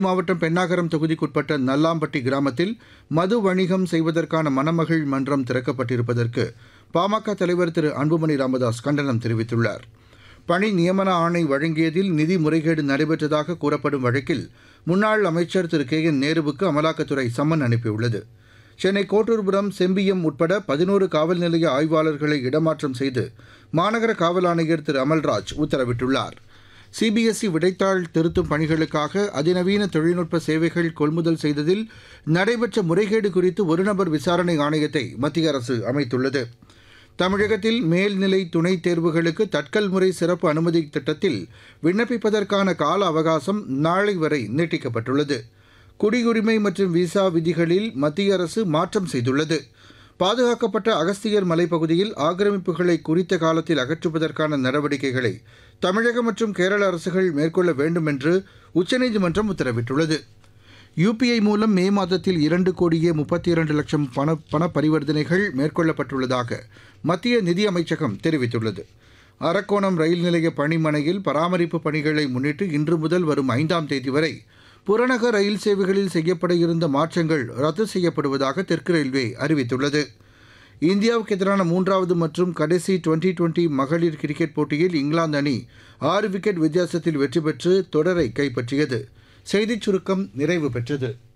மாவட்டம் பென்னாகரம் தொகுதிக்குட்பட்ட நல்லாம்பட்டி கிராமத்தில் மது வணிகம் செய்வதற்கான மணமகள் மன்றம் திறக்கப்பட்டிருப்பதற்கு பாமக தலைவர் திரு அன்புமணி ராமதாஸ் கண்டனம் தெரிவித்துள்ளார் பணி நியமன ஆணை வழங்கியதில் நிதி முறைகேடு நடைபெற்றதாக கூறப்படும் வழக்கில் முன்னாள் அமைச்சர் திரு கே என் நேருவுக்கு அமலாக்கத்துறை சம்மன் அனுப்பியுள்ளது சென்னை கோட்டூர்புரம் செம்பியம் உட்பட பதினோரு காவல் நிலைய ஆய்வாளர்களை இடமாற்றம் செய்து மாநகர காவல் ஆணையர் திரு அமல்ராஜ் உத்தரவிட்டுள்ளார் சிபிஎஸ்இ விடைத்தாள் திருத்தும் பணிகளுக்காக அதிநவீன தொழில்நுட்ப சேவைகள் கொள்முதல் செய்ததில் நடைபெற்ற முறைகேடு குறித்து ஒருநபர் விசாரணை ஆணையத்தை மத்திய அரசு அமைத்துள்ளது தமிழகத்தில் மேல்நிலை துணைத் தேர்வுகளுக்கு தட்கல் முறை சிறப்பு அனுமதி திட்டத்தில் விண்ணப்பிப்பதற்கான கால அவகாசம் நாளை வரை நீட்டிக்கப்பட்டுள்ளது குடியுரிமை மற்றும் விசா விதிகளில் மத்திய அரசு மாற்றம் செய்துள்ளது பாதுகாக்கப்பட்ட அகஸ்தியர் மலைப்பகுதியில் ஆக்கிரமிப்புகளை குறித்த காலத்தில் அகற்றுவதற்கான நடவடிக்கைகளை தமிழக மற்றும் கேரள அரசுகள் மேற்கொள்ள வேண்டும் என்று உச்சநீதிமன்றம் உத்தரவிட்டுள்ளது யுபிஐ மூலம் மே மாதத்தில் இரண்டு கோடியே முப்பத்தி இரண்டு லட்சம் பண பண பரிவர்த்தனைகள் மேற்கொள்ளப்பட்டுள்ளதாக மத்திய நிதியமைச்சகம் தெரிவித்துள்ளது அரக்கோணம் ரயில் நிலைய பணிமனையில் பராமரிப்பு பணிகளை முன்னிட்டு இன்று முதல் வரும் ஐந்தாம் தேதி வரை புறநகர் ரயில் சேவைகளில் செய்யப்பட இருந்த மாற்றங்கள் ரத்து செய்யப்படுவதாக தெற்கு ரயில்வே அறிவித்துள்ளது இந்தியாவுக்கு எதிரான மூன்றாவது மற்றும் கடைசி டுவெண்டி டுவெண்டி மகளிர் கிரிக்கெட் போட்டியில் இங்கிலாந்து அணி ஆறு விக்கெட் வித்தியாசத்தில் வெற்றி பெற்று தொடரை கைப்பற்றியது செய்திச் சுருக்கம் நிறைவு பெற்றது